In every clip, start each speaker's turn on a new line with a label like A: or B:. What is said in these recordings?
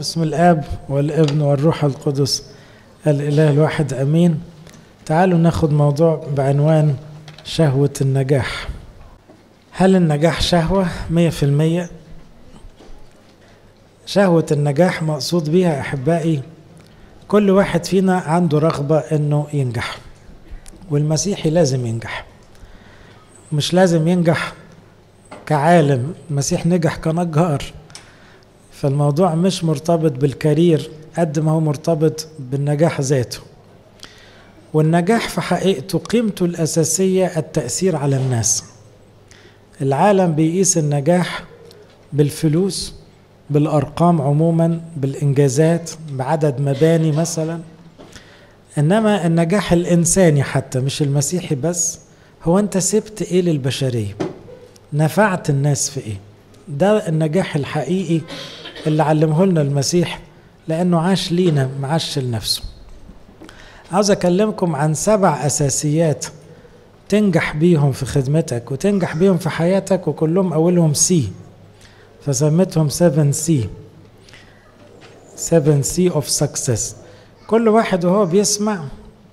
A: بسم الاب والابن والروح القدس الاله الواحد امين تعالوا ناخد موضوع بعنوان شهوة النجاح هل النجاح شهوة مية في المية شهوة النجاح مقصود بها أحبائي كل واحد فينا عنده رغبة أنه ينجح والمسيحي لازم ينجح مش لازم ينجح كعالم المسيح نجح كنجار فالموضوع مش مرتبط بالكارير قد ما هو مرتبط بالنجاح ذاته والنجاح في حقيقته قيمته الأساسية التأثير على الناس العالم بيقيس النجاح بالفلوس بالأرقام عموما بالإنجازات بعدد مباني مثلا إنما النجاح الإنساني حتى مش المسيحي بس هو أنت سبت إيه للبشرية نفعت الناس في إيه ده النجاح الحقيقي اللي علمه لنا المسيح لأنه عاش لينا معاش لنفسه عاوز أكلمكم عن سبع أساسيات تنجح بيهم في خدمتك وتنجح بيهم في حياتك وكلهم أولهم سي فسميتهم 7 سي 7 سي اوف سكسس كل واحد وهو بيسمع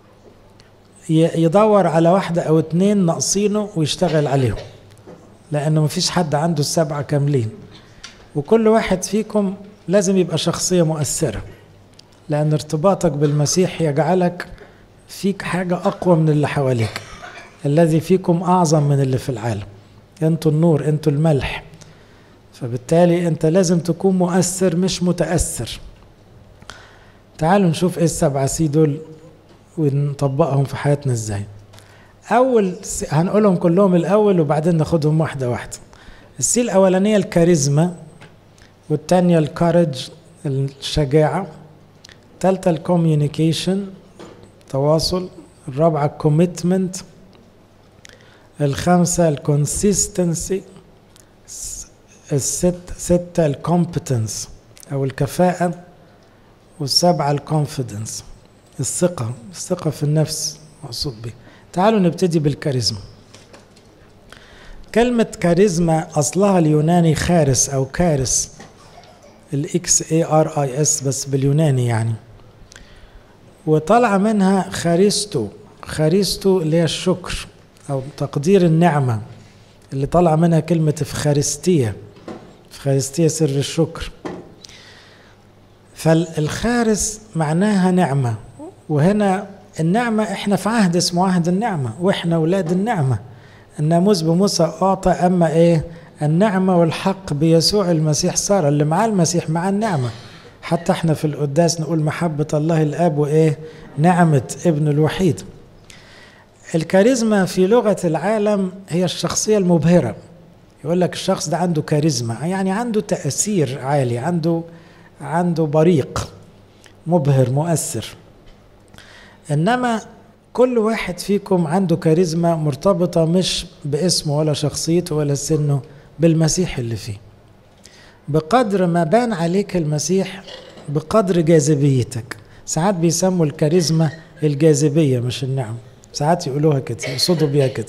A: يدور على واحدة أو اتنين ناقصينه ويشتغل عليهم لأنه مفيش حد عنده السبعة كاملين وكل واحد فيكم لازم يبقى شخصية مؤثرة لأن ارتباطك بالمسيح يجعلك فيك حاجة أقوى من اللي حواليك الذي فيكم أعظم من اللي في العالم أنتوا النور أنتوا الملح فبالتالي أنت لازم تكون مؤثر مش متأثر تعالوا نشوف إيه السبعة سي دول ونطبقهم في حياتنا إزاي أول هنقولهم كلهم الأول وبعدين ناخدهم واحدة واحدة السي الأولانية الكاريزما والتانية الكارج الشجاعة الثالثة الكوميونيكيشن تواصل الرابعة الكوميتمنت الخامسة الكونسيستنسي الست ستة الكومبتنس أو الكفاءة والسبعة الكونفيدنس الثقة الثقة في النفس مقصود به تعالوا نبتدي بالكاريزما كلمة كاريزما أصلها اليوناني خارس أو كارس الاكس اي ار اي اس بس باليوناني يعني وطلع منها خاريستو خاريستو اللي هي الشكر او تقدير النعمة اللي طلع منها كلمة افخارستية افخارستية سر الشكر فالخارس معناها نعمة وهنا النعمة احنا في عهد اسمه عهد النعمة واحنا اولاد النعمة الناموس بموسى اعطى اما ايه النعمة والحق بيسوع المسيح صار اللي معاه المسيح مع النعمة حتى احنا في القداس نقول محبة الله الآب وإيه نعمة ابن الوحيد الكاريزما في لغة العالم هي الشخصية المبهرة يقول لك الشخص ده عنده كاريزما يعني عنده تأثير عالي عنده عنده بريق مبهر مؤثر إنما كل واحد فيكم عنده كاريزما مرتبطة مش باسمه ولا شخصيته ولا سنه بالمسيح اللي فيه بقدر ما بان عليك المسيح بقدر جاذبيتك ساعات بيسموا الكاريزما الجاذبية مش النعم ساعات يقولوها كده يقصدوا بيها كده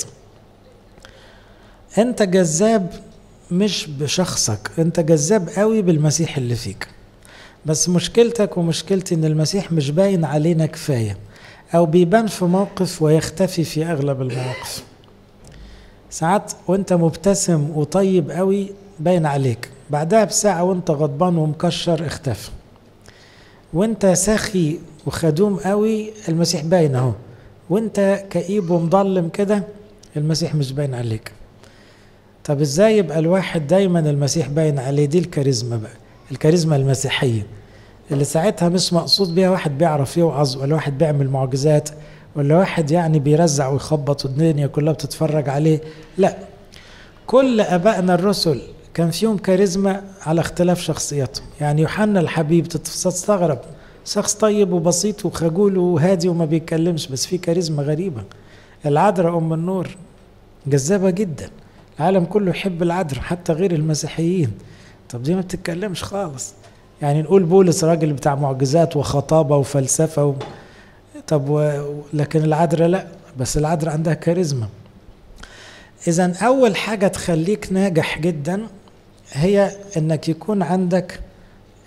A: انت جذاب مش بشخصك انت جذاب قوي بالمسيح اللي فيك بس مشكلتك ومشكلتي ان المسيح مش باين علينا كفايه او بيبان في موقف ويختفي في اغلب المواقف ساعات وانت مبتسم وطيب قوي باين عليك بعدها بساعة وانت غضبان ومكشر اختفى وانت سخي وخدوم قوي المسيح باين اهو وانت كئيب ومضلم كده المسيح مش باين عليك طب ازاي يبقى الواحد دايما المسيح باين عليه دي الكاريزما بقى الكاريزما المسيحيه اللي ساعتها مش مقصود بيها واحد بيعرف يوعظ ولا واحد بيعمل معجزات ولا واحد يعني بيرزع ويخبط والدنيا كلها بتتفرج عليه لا كل ابائنا الرسل كان فيهم كاريزما على اختلاف شخصياتهم يعني يوحنا الحبيب تستغرب شخص طيب وبسيط وخجول وهادي وما بيتكلمش بس فيه كاريزما غريبة العذراء أم النور جذابة جدا العالم كله يحب العذراء حتى غير المسيحيين طب دي ما بتتكلمش خالص يعني نقول بولس راجل بتاع معجزات وخطابة وفلسفة و... طب و... لكن العذراء لا بس العذراء عندها كاريزما إذا أول حاجة تخليك ناجح جدا هي إنك يكون عندك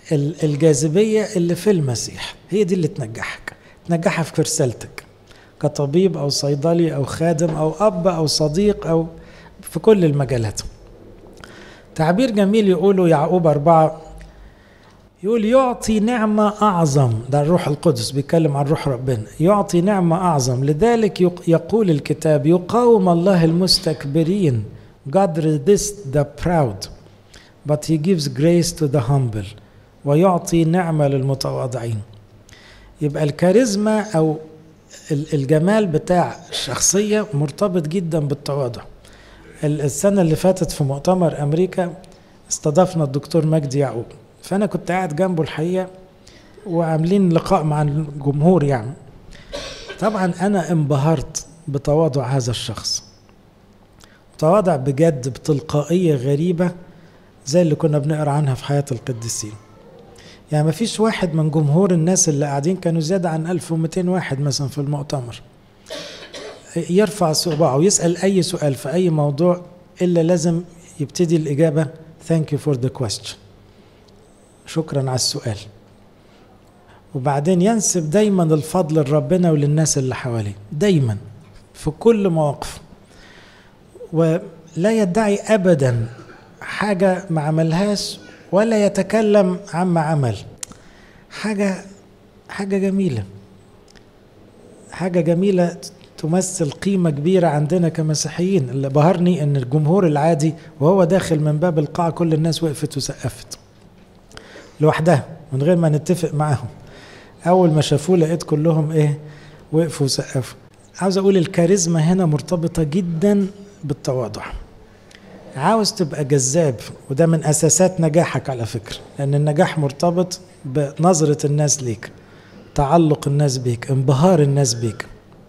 A: الجاذبية اللي في المسيح هي دي اللي تنجحك تنجحها في رسالتك كطبيب أو صيدلي أو خادم أو أب أو صديق أو في كل المجالات تعبير جميل يقوله يعقوب أربعة يقول يعطي نعمة أعظم ده الروح القدس بيتكلم عن روح ربنا يعطي نعمة أعظم لذلك يقول الكتاب يقاوم الله المستكبرين God resists the proud but he gives grace to the humble ويعطي نعمة للمتواضعين يبقى الكاريزما أو الجمال بتاع الشخصية مرتبط جدا بالتواضع السنة اللي فاتت في مؤتمر أمريكا استضافنا الدكتور مجدي يعقوب فأنا كنت قاعد جنبه الحقيقة وعاملين لقاء مع الجمهور يعني طبعا أنا انبهرت بتواضع هذا الشخص تواضع بجد بتلقائية غريبة زي اللي كنا بنقرا عنها في حياة القديسين يعني ما فيش واحد من جمهور الناس اللي قاعدين كانوا زيادة عن 1200 واحد مثلا في المؤتمر يرفع صباعه ويسأل أي سؤال في أي موضوع إلا لازم يبتدي الإجابة thank you for the question شكرا على السؤال وبعدين ينسب دايما الفضل لربنا وللناس اللي حواليه دايما في كل مواقف ولا يدعي ابدا حاجه ما عملهاش ولا يتكلم عما عمل حاجه حاجه جميله حاجه جميله تمثل قيمه كبيره عندنا كمسيحيين اللي بهرني ان الجمهور العادي وهو داخل من باب القاعه كل الناس وقفت وسقفت لوحدها من غير ما نتفق معاهم اول ما شافوه لقيت كلهم ايه وقفوا وسقفوا عاوز اقول الكاريزما هنا مرتبطه جدا بالتواضع عاوز تبقى جذاب وده من اساسات نجاحك على فكره لان النجاح مرتبط بنظره الناس ليك تعلق الناس بيك انبهار الناس بيك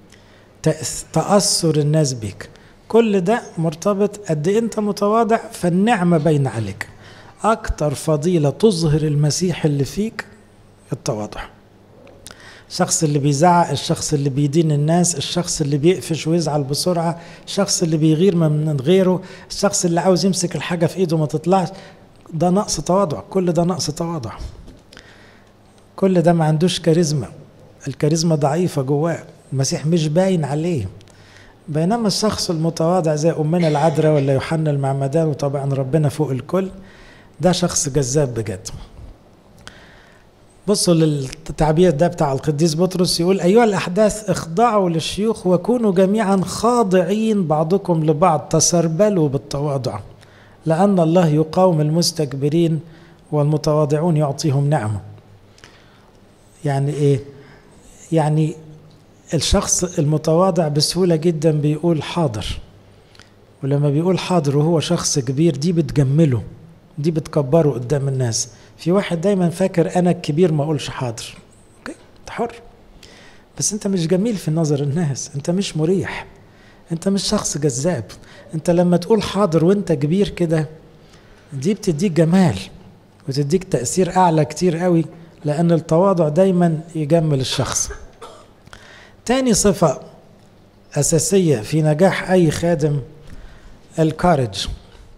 A: تاثر الناس بيك كل ده مرتبط قد انت متواضع فالنعمه باينه عليك اكتر فضيله تظهر المسيح اللي فيك التواضع الشخص اللي بيزعق الشخص اللي بيدين الناس الشخص اللي بيقفش ويزعل بسرعة الشخص اللي بيغير من غيره الشخص اللي عاوز يمسك الحاجة في ايده ما تطلعش ده نقص تواضع كل ده نقص تواضع كل ده ما عندوش كاريزما الكاريزما ضعيفة جواه المسيح مش باين عليه بينما الشخص المتواضع زي أمنا العذراء ولا يوحنا المعمدان وطبعا ربنا فوق الكل ده شخص جذاب بجد بصوا للتعبير ده بتاع القديس بطرس يقول أيها الأحداث اخضعوا للشيوخ وكونوا جميعا خاضعين بعضكم لبعض تسربلوا بالتواضع لأن الله يقاوم المستكبرين والمتواضعون يعطيهم نعمة يعني إيه؟ يعني الشخص المتواضع بسهولة جدا بيقول حاضر ولما بيقول حاضر وهو شخص كبير دي بتجمله دي بتكبره قدام الناس في واحد دايما فاكر انا الكبير ما اقولش حاضر اوكي انت حر بس انت مش جميل في نظر الناس انت مش مريح انت مش شخص جذاب انت لما تقول حاضر وانت كبير كده دي بتديك جمال وتديك تأثير أعلى كتير قوي لأن التواضع دايما يجمل الشخص تاني صفة أساسية في نجاح أي خادم الكارج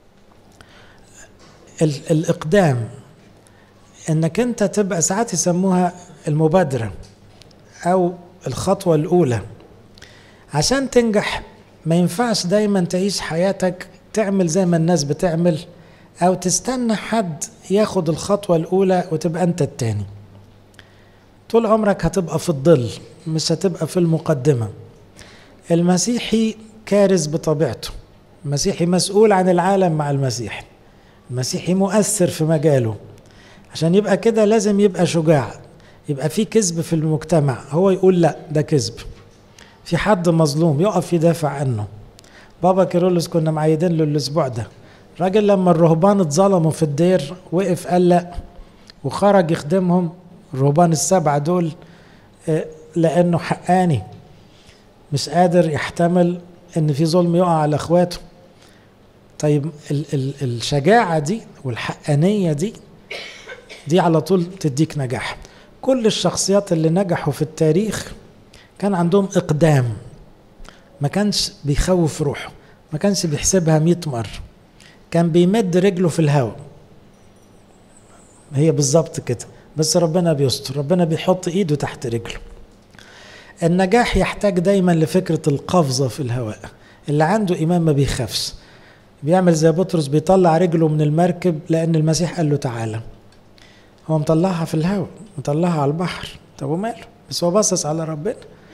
A: الإقدام انك انت تبقى ساعات يسموها المبادرة او الخطوة الاولى عشان تنجح ما ينفعش دايما تعيش حياتك تعمل زي ما الناس بتعمل او تستنى حد ياخد الخطوة الاولى وتبقى انت التاني طول عمرك هتبقى في الظل مش هتبقى في المقدمة المسيحي كارز بطبيعته المسيحي مسؤول عن العالم مع المسيح المسيحي مؤثر في مجاله عشان يبقى كده لازم يبقى شجاع يبقى في كذب في المجتمع هو يقول لا ده كذب في حد مظلوم يقف يدافع عنه بابا كيرلس كنا معيدين له الاسبوع ده راجل لما الرهبان اتظلموا في الدير وقف قال لا وخرج يخدمهم الرهبان السبعة دول لأنه حقاني مش قادر يحتمل ان في ظلم يقع على اخواته طيب ال ال الشجاعة دي والحقانية دي دي على طول تديك نجاح كل الشخصيات اللي نجحوا في التاريخ كان عندهم إقدام ما كانش بيخوف روحه ما كانش بيحسبها مئة مرة كان بيمد رجله في الهواء هي بالظبط كده بس ربنا بيستر ربنا بيحط ايده تحت رجله النجاح يحتاج دايما لفكرة القفزة في الهواء اللي عنده إيمان ما بيخافش بيعمل زي بطرس بيطلع رجله من المركب لأن المسيح قال له تعالى هو مطلعها في الهواء مطلعها على البحر طب وماله بس هو باصص على ربنا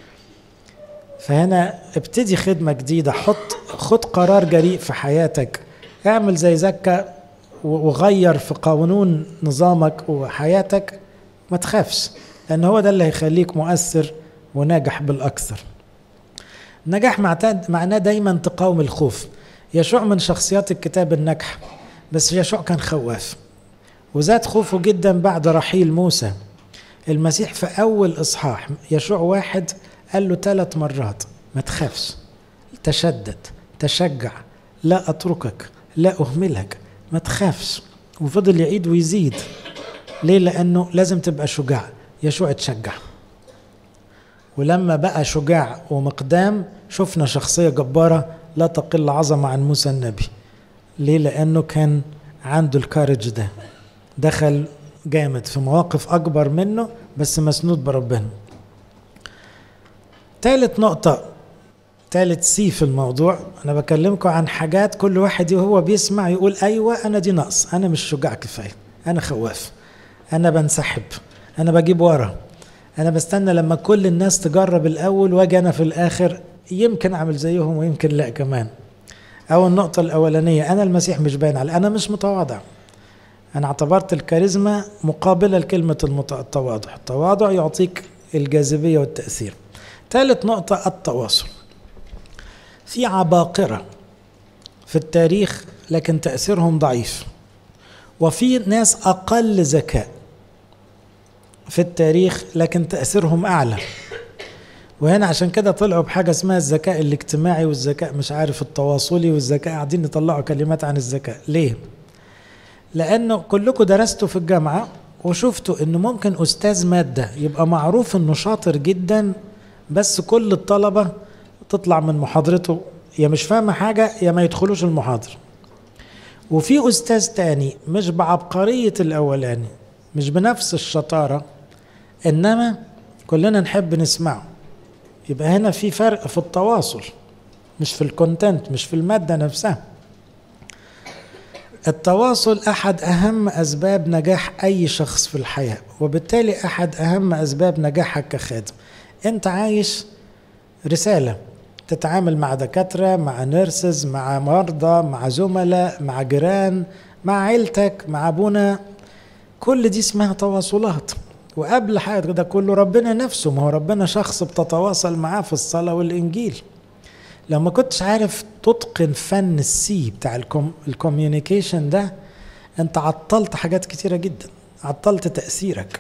A: فهنا ابتدي خدمة جديدة حط خد قرار جريء في حياتك اعمل زي زكا وغير في قانون نظامك وحياتك ما تخافش لأن هو ده اللي هيخليك مؤثر وناجح بالأكثر النجاح معناه دايما تقاوم الخوف يشوع من شخصيات الكتاب الناجحة بس يشوع كان خواف وزاد خوفه جدا بعد رحيل موسى المسيح في أول إصحاح يشوع واحد قال له ثلاث مرات ما تخافش تشدد تشجع لا أتركك لا أهملك ما تخافش وفضل يعيد ويزيد ليه لأنه لازم تبقى شجاع يشوع تشجع ولما بقى شجاع ومقدام شفنا شخصية جبارة لا تقل عظمة عن موسى النبي ليه لأنه كان عنده الكارج ده دخل جامد في مواقف أكبر منه بس مسنود بربنا ثالث نقطة ثالث سي في الموضوع أنا بكلمكم عن حاجات كل واحد وهو بيسمع يقول أيوة أنا دي نقص أنا مش شجاع كفاية أنا خواف أنا بنسحب أنا بجيب ورا أنا بستنى لما كل الناس تجرب الأول وأجي أنا في الآخر يمكن أعمل زيهم ويمكن لا كمان أو النقطة الأولانية أنا المسيح مش باين على أنا مش متواضع أنا اعتبرت الكاريزما مقابلة لكلمة التواضع التواضع يعطيك الجاذبية والتأثير ثالث نقطة التواصل في عباقرة في التاريخ لكن تأثيرهم ضعيف وفي ناس أقل ذكاء في التاريخ لكن تأثيرهم أعلى وهنا عشان كده طلعوا بحاجة اسمها الذكاء الاجتماعي والذكاء مش عارف التواصلي والذكاء قاعدين يطلعوا كلمات عن الذكاء ليه؟ لأنه كلكم درستوا في الجامعة وشفتوا إنه ممكن أستاذ مادة يبقى معروف إنه شاطر جدا بس كل الطلبة تطلع من محاضرته يا مش فاهمة حاجة يا ما يدخلوش المحاضرة وفي أستاذ تاني مش بعبقرية الأولاني مش بنفس الشطارة إنما كلنا نحب نسمعه يبقى هنا في فرق في التواصل مش في الكونتنت مش في المادة نفسها التواصل أحد أهم أسباب نجاح أي شخص في الحياة وبالتالي أحد أهم أسباب نجاحك كخادم أنت عايش رسالة تتعامل مع دكاترة مع نيرسز مع مرضى مع زملاء مع جيران مع عيلتك مع أبونا كل دي اسمها تواصلات وقبل حاجة ده كله ربنا نفسه ما هو ربنا شخص بتتواصل معاه في الصلاة والإنجيل لو ما كنتش عارف تتقن فن السي بتاع الكوميونيكيشن ده انت عطلت حاجات كتيرة جدا عطلت تأثيرك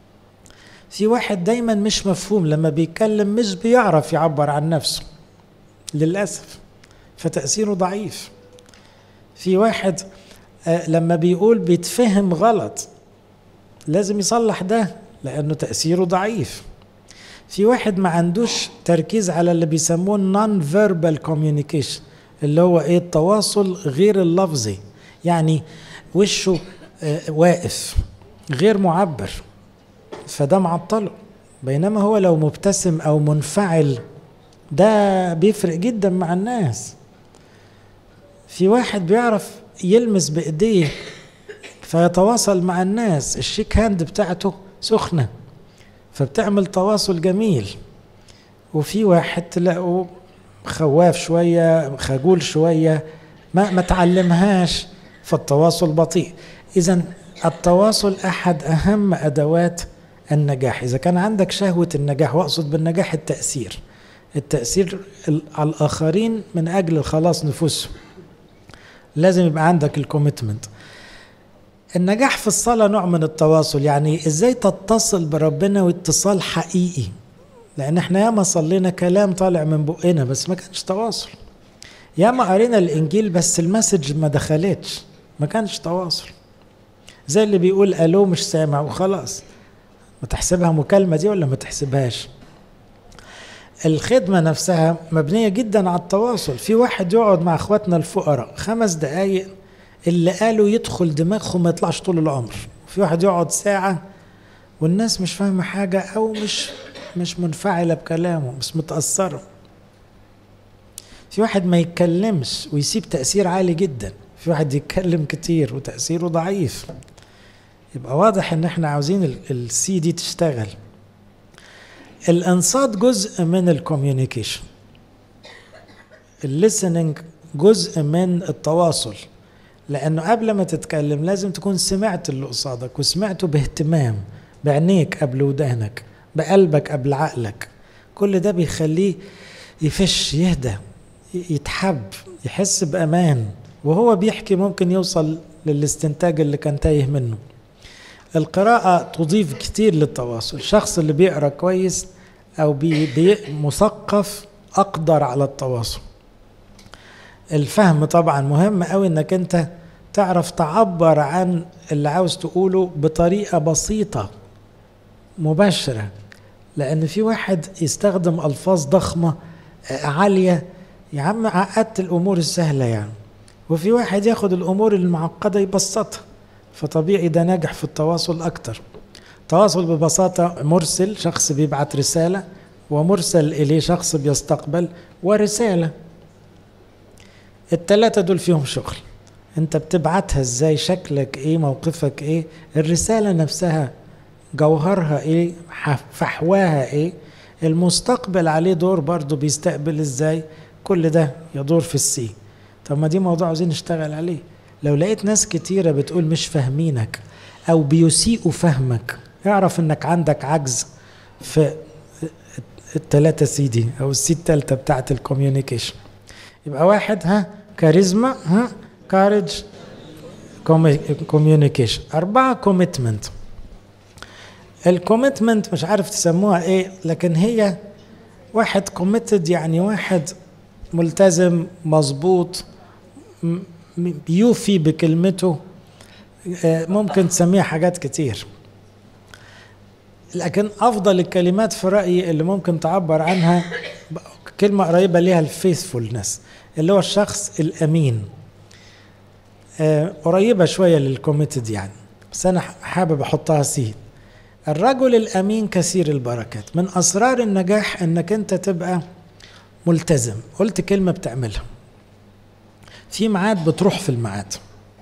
A: في واحد دايما مش مفهوم لما بيتكلم مش بيعرف يعبر عن نفسه للأسف فتأثيره ضعيف في واحد لما بيقول بيتفهم غلط لازم يصلح ده لأنه تأثيره ضعيف في واحد ما عندوش تركيز على اللي بيسموه نون فيربال كوميونيكيشن اللي هو ايه التواصل غير اللفظي يعني وشه واقف غير معبر فده معطله بينما هو لو مبتسم او منفعل ده بيفرق جدا مع الناس في واحد بيعرف يلمس بايديه فيتواصل مع الناس الشيك هاند بتاعته سخنه فبتعمل تواصل جميل وفي واحد تلاقوا خواف شويه خجول شويه ما ما تعلمهاش فالتواصل بطيء اذا التواصل احد اهم ادوات النجاح اذا كان عندك شهوه النجاح واقصد بالنجاح التاثير التاثير على الاخرين من اجل الخلاص نفوسهم لازم يبقى عندك الكوميتمنت النجاح في الصلاة نوع من التواصل يعني ازاي تتصل بربنا واتصال حقيقي لان احنا ياما صلينا كلام طالع من بقنا بس ما كانش تواصل ياما قرينا الانجيل بس المسج ما دخلتش ما كانش تواصل زي اللي بيقول الو مش سامع وخلاص ما تحسبها مكالمة دي ولا ما تحسبهاش الخدمة نفسها مبنية جدا على التواصل في واحد يقعد مع اخواتنا الفقراء خمس دقايق اللي قالوا يدخل دماغهم ما يطلعش طول العمر في واحد يقعد ساعة والناس مش فاهمة حاجة أو مش مش منفعلة بكلامه مش متأثرة في واحد ما يتكلمش ويسيب تأثير عالي جدا في واحد يتكلم كتير وتأثيره ضعيف يبقى واضح ان احنا عاوزين السي دي تشتغل الانصات جزء من الكوميونيكيشن الليسننج جزء من التواصل لانه قبل ما تتكلم لازم تكون سمعت اللي قصادك وسمعته باهتمام بعينيك قبل ودانك بقلبك قبل عقلك كل ده بيخليه يفش يهدى يتحب يحس بامان وهو بيحكي ممكن يوصل للاستنتاج اللي كان تايه منه القراءة تضيف كتير للتواصل الشخص اللي بيقرأ كويس أو بي بي مثقف أقدر على التواصل الفهم طبعا مهم قوي انك انت تعرف تعبر عن اللي عاوز تقوله بطريقة بسيطة مباشرة لأن في واحد يستخدم ألفاظ ضخمة عالية يا عم عقدت الأمور السهلة يعني وفي واحد ياخد الأمور المعقدة يبسطها فطبيعي ده ناجح في التواصل أكتر تواصل ببساطة مرسل شخص بيبعت رسالة ومرسل إليه شخص بيستقبل ورسالة التلاتة دول فيهم شغل انت بتبعتها ازاي شكلك ايه موقفك ايه الرسالة نفسها جوهرها ايه فحواها ايه المستقبل عليه دور برضه بيستقبل ازاي كل ده يدور في السي طب ما دي موضوع عاوزين نشتغل عليه لو لقيت ناس كتيرة بتقول مش فاهمينك أو بيسيئوا فهمك اعرف إنك عندك عجز في التلاتة سي دي أو السي التالتة بتاعت الكوميونيكيشن يبقى واحد ها كاريزما ها كارج كوميونيكيشن أربعة كوميتمنت الكوميتمنت مش عارف تسموها ايه لكن هي واحد كوميتد يعني واحد ملتزم مظبوط يوفي بكلمته ممكن تسميها حاجات كتير لكن افضل الكلمات في رايي اللي ممكن تعبر عنها كلمه قريبه ليها الفيثفولنس اللي هو الشخص الامين قريبه شويه للكوميتد يعني بس انا حابب احطها سي الرجل الامين كثير البركات من اسرار النجاح انك انت تبقى ملتزم قلت كلمه بتعملها في ميعاد بتروح في الميعاد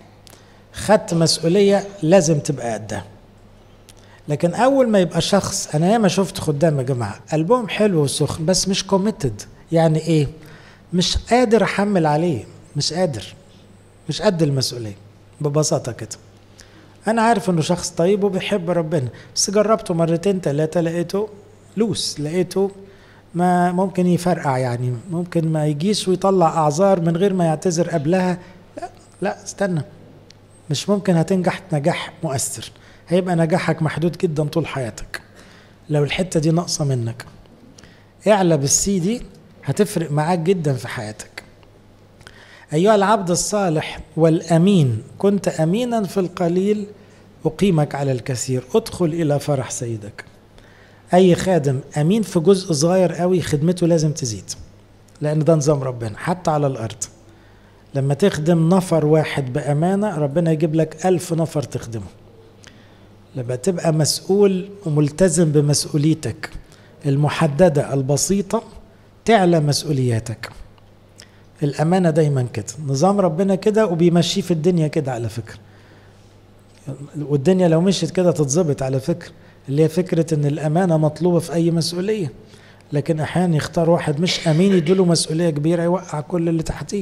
A: خدت مسؤوليه لازم تبقى قدها لكن اول ما يبقى شخص انا ياما شفت خدام يا جماعه قلبهم حلو وسخن بس مش كوميتد يعني ايه مش قادر احمل عليه مش قادر مش قد المسؤوليه ببساطه كده انا عارف انه شخص طيب وبيحب ربنا بس جربته مرتين ثلاثه لقيته لوس لقيته ما ممكن يفرقع يعني ممكن ما يجيش ويطلع اعذار من غير ما يعتذر قبلها لا لا استنى مش ممكن هتنجح نجاح مؤثر هيبقى نجاحك محدود جدا طول حياتك لو الحته دي ناقصه منك اعلى بالسي دي هتفرق معاك جدا في حياتك ايها العبد الصالح والامين كنت امينا في القليل اقيمك على الكثير ادخل الى فرح سيدك اي خادم امين في جزء صغير قوي خدمته لازم تزيد لان ده نظام ربنا حتى على الارض لما تخدم نفر واحد بامانه ربنا يجيب لك الف نفر تخدمه لما تبقى مسؤول وملتزم بمسؤوليتك المحدده البسيطه تعلى مسؤولياتك الامانه دايما كده نظام ربنا كده وبيمشيه في الدنيا كده على فكره والدنيا لو مشيت كده تتظبط على فكره اللي هي فكرة ان الامانة مطلوبة في اي مسؤولية لكن احيانا يختار واحد مش امين يديله مسؤولية كبيرة يوقع كل اللي تحتيه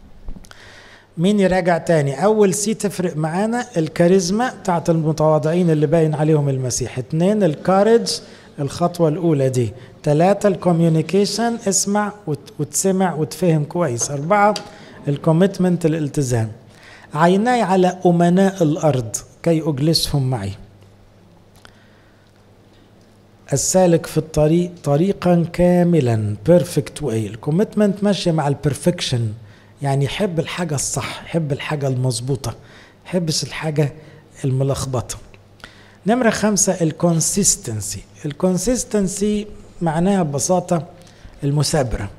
A: مين يراجع تاني اول سي تفرق معانا الكاريزما بتاعت المتواضعين اللي باين عليهم المسيح اتنين الكارج الخطوة الاولى دي ثلاثة الكوميونيكيشن اسمع وتسمع وتفهم كويس اربعة الكوميتمنت الالتزام عيناي على امناء الارض كي اجلسهم معي السالك في الطريق طريقا كاملا بيرفكت واي الكوميتمنت ماشيه مع البرفكشن يعني يحب الحاجه الصح يحب الحاجه المظبوطه يحبش الحاجه الملخبطه نمرة خمسة الكونسيستنسي الكونسيستنسي معناها ببساطة المثابرة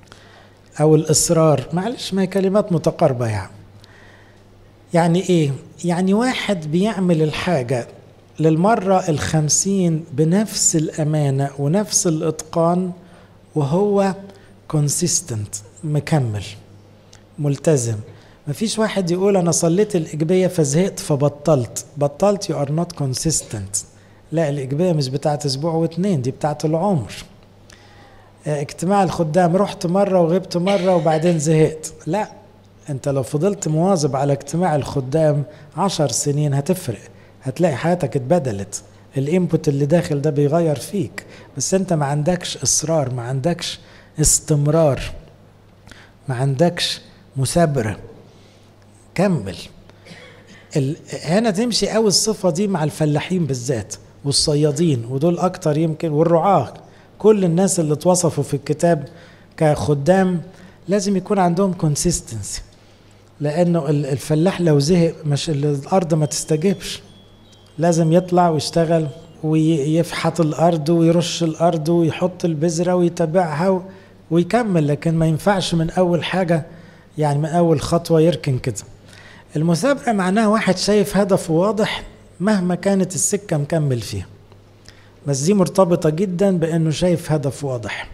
A: أو الإصرار معلش ما هي كلمات متقاربة يعني يعني إيه؟ يعني واحد بيعمل الحاجة للمرة الخمسين بنفس الأمانة ونفس الإتقان وهو كونسيستنت مكمل ملتزم مفيش واحد يقول أنا صليت الإجبية فزهقت فبطلت بطلت you are not consistent لا الإجبية مش بتاعت أسبوع واتنين دي بتاعت العمر اجتماع الخدام رحت مرة وغبت مرة وبعدين زهقت لا انت لو فضلت مواظب على اجتماع الخدام عشر سنين هتفرق هتلاقي حياتك اتبدلت الانبوت اللي داخل ده بيغير فيك بس انت ما عندكش اصرار ما عندكش استمرار ما عندكش مثابرة كمل ال... هنا تمشي قوي الصفة دي مع الفلاحين بالذات والصيادين ودول اكتر يمكن والرعاة كل الناس اللي اتوصفوا في الكتاب كخدام لازم يكون عندهم كونسيستنسي لانه الفلاح لو زهق مش الارض ما تستجيبش لازم يطلع ويشتغل ويفحط الارض ويرش الارض ويحط البذره ويتابعها ويكمل لكن ما ينفعش من اول حاجه يعني من اول خطوه يركن كده المثابره معناها واحد شايف هدف واضح مهما كانت السكه مكمل فيها بس دي مرتبطه جدا بانه شايف هدف واضح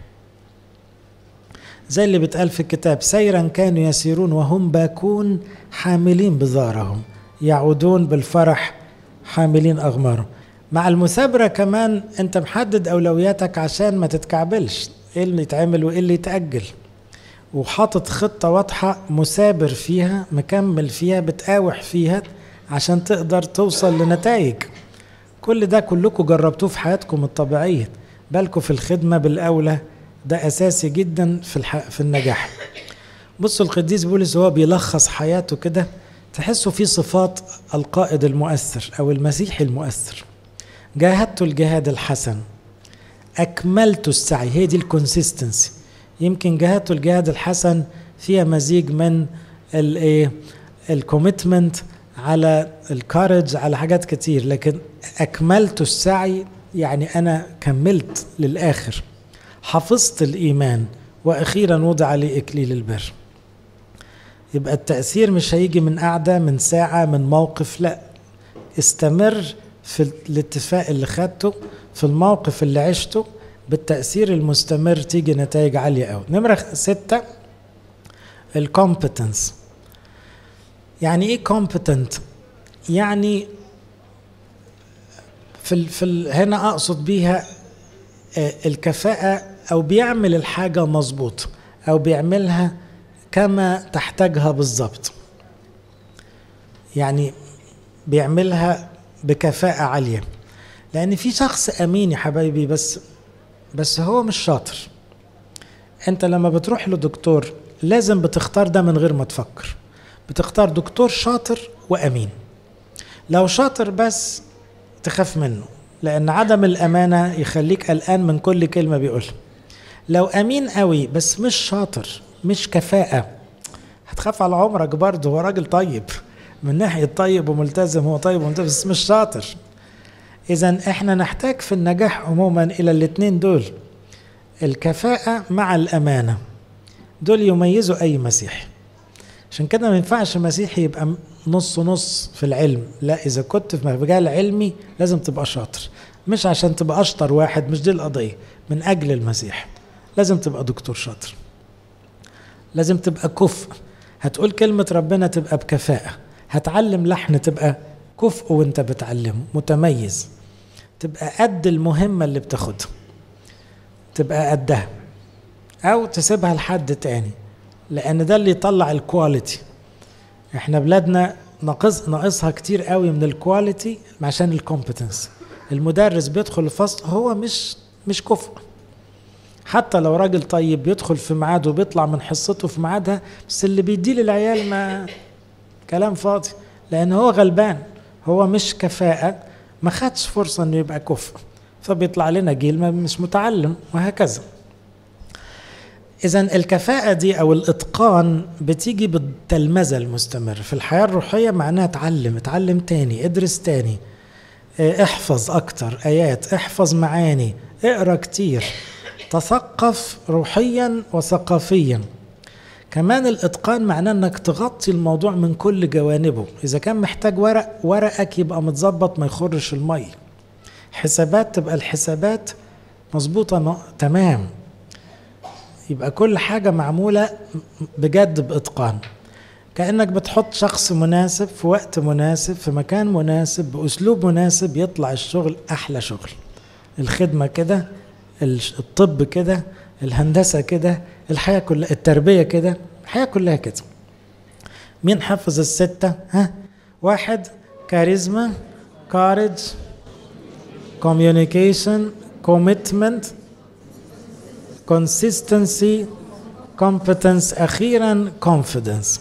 A: زي اللي بيتقال في الكتاب سيرا كانوا يسيرون وهم باكون حاملين بزارهم يعودون بالفرح حاملين أغمارهم مع المثابرة كمان أنت محدد أولوياتك عشان ما تتكعبلش إيه اللي يتعمل وإيه اللي يتأجل وحاطط خطة واضحة مثابر فيها مكمل فيها بتقاوح فيها عشان تقدر توصل لنتائج كل ده كلكم جربتوه في حياتكم الطبيعية بالكم في الخدمة بالأولى ده أساسي جدا في الح... في النجاح بصوا القديس بولس هو بيلخص حياته كده تحسوا في صفات القائد المؤثر أو المسيحي المؤثر جاهدت الجهاد الحسن أكملت السعي هي دي الكونسيستنسي يمكن جاهدت الجهاد الحسن فيها مزيج من الايه الكوميتمنت على الكارج على حاجات كتير لكن أكملت السعي يعني أنا كملت للآخر حفظت الإيمان وأخيرا وضع لي إكليل البر يبقى التأثير مش هيجي من قعدة من ساعة من موقف لا استمر في الاتفاق اللي خدته في الموقف اللي عشته بالتأثير المستمر تيجي نتائج عالية قوي نمرة ستة الكومبتنس يعني ايه كومبتنت يعني في ال في ال هنا اقصد بيها الكفاءة او بيعمل الحاجة مظبوط او بيعملها كما تحتاجها بالظبط يعني بيعملها بكفاءة عالية لأن في شخص أمين يا حبايبي بس بس هو مش شاطر أنت لما بتروح لدكتور لازم بتختار ده من غير ما تفكر بتختار دكتور شاطر وأمين لو شاطر بس تخاف منه لأن عدم الأمانة يخليك قلقان من كل كلمة بيقولها لو أمين قوي بس مش شاطر مش كفاءة هتخاف على عمرك برضه هو راجل طيب من ناحية طيب وملتزم هو طيب وملتزم بس مش شاطر إذا إحنا نحتاج في النجاح عموما إلى الاتنين دول الكفاءة مع الأمانة دول يميزوا أي مسيحي عشان كده ما ينفعش مسيحي يبقى نص نص في العلم لا إذا كنت في مجال علمي لازم تبقى شاطر مش عشان تبقى أشطر واحد مش دي القضية من أجل المسيح لازم تبقى دكتور شاطر لازم تبقى كفء هتقول كلمة ربنا تبقى بكفاءة هتعلم لحن تبقى كفء وانت بتعلمه متميز تبقى قد المهمة اللي بتاخدها تبقى قدها او تسيبها لحد تاني لان ده اللي يطلع الكواليتي احنا بلادنا ناقص ناقصها كتير قوي من الكواليتي عشان الكومبتنس المدرس بيدخل الفصل هو مش مش كفء حتى لو راجل طيب بيدخل في ميعاده وبيطلع من حصته في ميعادها بس اللي بيديه للعيال ما كلام فاضي لان هو غلبان هو مش كفاءة ما خدش فرصة انه يبقى كفء فبيطلع لنا جيل مش متعلم وهكذا إذا الكفاءة دي أو الإتقان بتيجي بالتلمذة المستمرة في الحياة الروحية معناها اتعلم اتعلم تاني ادرس تاني احفظ أكتر آيات احفظ معاني اقرأ كتير تثقف روحيا وثقافيا كمان الاتقان معناه انك تغطي الموضوع من كل جوانبه اذا كان محتاج ورق ورقك يبقى متظبط ما يخرش المي حسابات تبقى الحسابات مظبوطه م... تمام يبقى كل حاجه معموله بجد باتقان كانك بتحط شخص مناسب في وقت مناسب في مكان مناسب باسلوب مناسب يطلع الشغل احلى شغل الخدمه كده الطب كده الهندسه كده الحياه كلها التربيه كده الحياه كلها كده مين حفظ السته ها واحد كاريزما كارج communication commitment consistency competence اخيرا confidence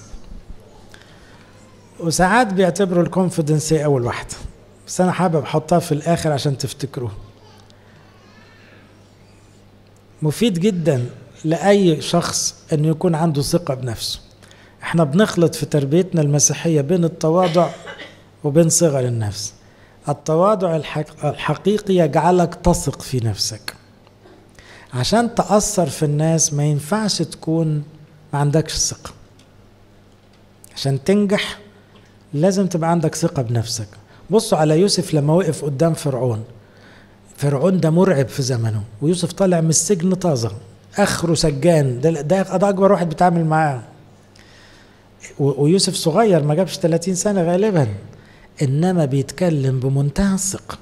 A: وساعات بيعتبروا الكونفدنس هي اول واحده بس انا حابب احطها في الاخر عشان تفتكروه مفيد جدا لاي شخص انه يكون عنده ثقه بنفسه احنا بنخلط في تربيتنا المسيحيه بين التواضع وبين صغر النفس التواضع الحقيقي يجعلك تثق في نفسك عشان تأثر في الناس ما ينفعش تكون ما عندكش ثقة عشان تنجح لازم تبقى عندك ثقة بنفسك بصوا على يوسف لما وقف قدام فرعون فرعون ده مرعب في زمنه ويوسف طالع من السجن طازة اخره سجان ده, ده, ده اكبر واحد بيتعامل معاه ويوسف صغير ما جابش 30 سنة غالبا انما بيتكلم بمنتهى الثقة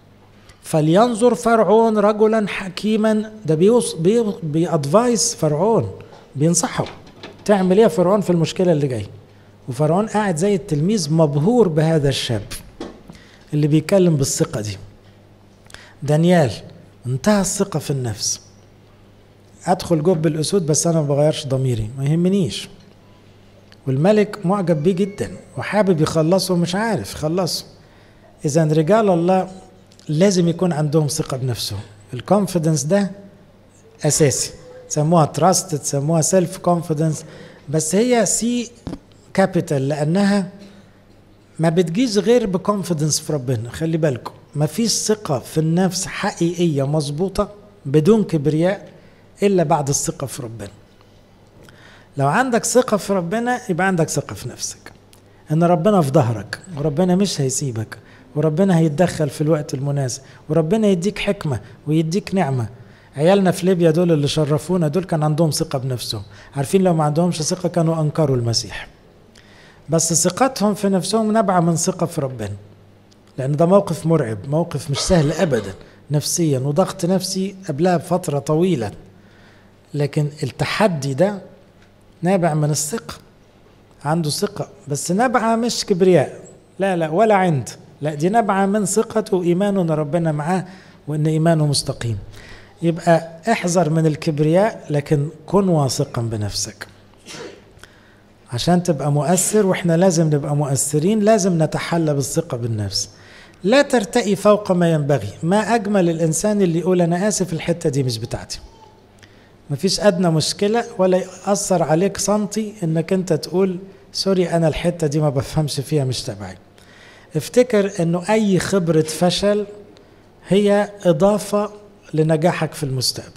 A: فلينظر فرعون رجلا حكيما ده بيوص بي بيادفايس فرعون بينصحه تعمل ايه فرعون في المشكلة اللي جايه وفرعون قاعد زي التلميذ مبهور بهذا الشاب اللي بيتكلم بالثقة دي دانيال انتهى الثقة في النفس ادخل جب الاسود بس انا ما بغيرش ضميري ما يهمنيش والملك معجب بيه جدا وحابب يخلصه مش عارف يخلصه اذا رجال الله لازم يكون عندهم ثقة بنفسهم الكونفيدنس ده اساسي سموها تراست تسموها سيلف كونفيدنس بس هي سي كابيتال لانها ما بتجيش غير بكونفيدنس في ربنا خلي بالكم ما فيش ثقة في النفس حقيقية مظبوطة بدون كبرياء إلا بعد الثقة في ربنا لو عندك ثقة في ربنا يبقى عندك ثقة في نفسك إن ربنا في ظهرك وربنا مش هيسيبك وربنا هيتدخل في الوقت المناسب وربنا يديك حكمة ويديك نعمة عيالنا في ليبيا دول اللي شرفونا دول كان عندهم ثقة بنفسهم عارفين لو ما عندهمش ثقة كانوا أنكروا المسيح بس ثقتهم في نفسهم نبعة من ثقة في ربنا لأن ده موقف مرعب موقف مش سهل أبدا نفسيا وضغط نفسي قبلها بفترة طويلة لكن التحدي ده نابع من الثقة عنده ثقة بس نبعة مش كبرياء لا لا ولا عند لا دي نبعة من ثقته وإيمانه إن ربنا معاه وإن إيمانه مستقيم يبقى احذر من الكبرياء لكن كن واثقا بنفسك عشان تبقى مؤثر واحنا لازم نبقى مؤثرين لازم نتحلى بالثقة بالنفس لا ترتقي فوق ما ينبغي ما أجمل الإنسان اللي يقول أنا آسف الحتة دي مش بتاعتي مفيش أدنى مشكلة ولا يأثر عليك سنتي إنك أنت تقول سوري أنا الحتة دي ما بفهمش فيها مش تبعي افتكر إنه أي خبرة فشل هي إضافة لنجاحك في المستقبل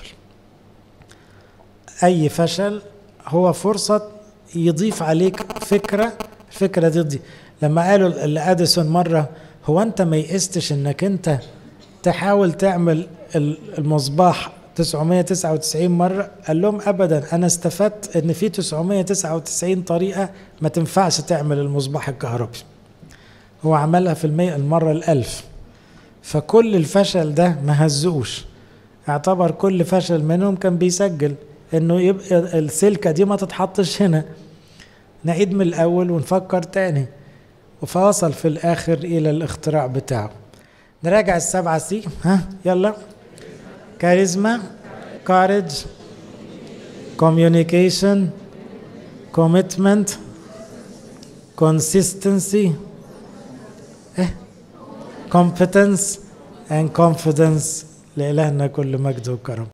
A: أي فشل هو فرصة يضيف عليك فكرة الفكرة دي, دي لما قالوا لأديسون مرة هو أنت ما يئستش إنك أنت تحاول تعمل المصباح 999 مرة قال لهم أبدا أنا استفدت إن في 999 طريقة ما تنفعش تعمل المصباح الكهربي هو عملها في المية المرة الألف فكل الفشل ده ما هزقوش اعتبر كل فشل منهم كان بيسجل انه يبقى السلكة دي ما تتحطش هنا نعيد من الاول ونفكر تاني وفاصل في الاخر الى الاختراع بتاعه نراجع السبعة سي ها يلا كاريزما كارج communication commitment consistency eh? competence and confidence لإلهنا كل مجد وكرم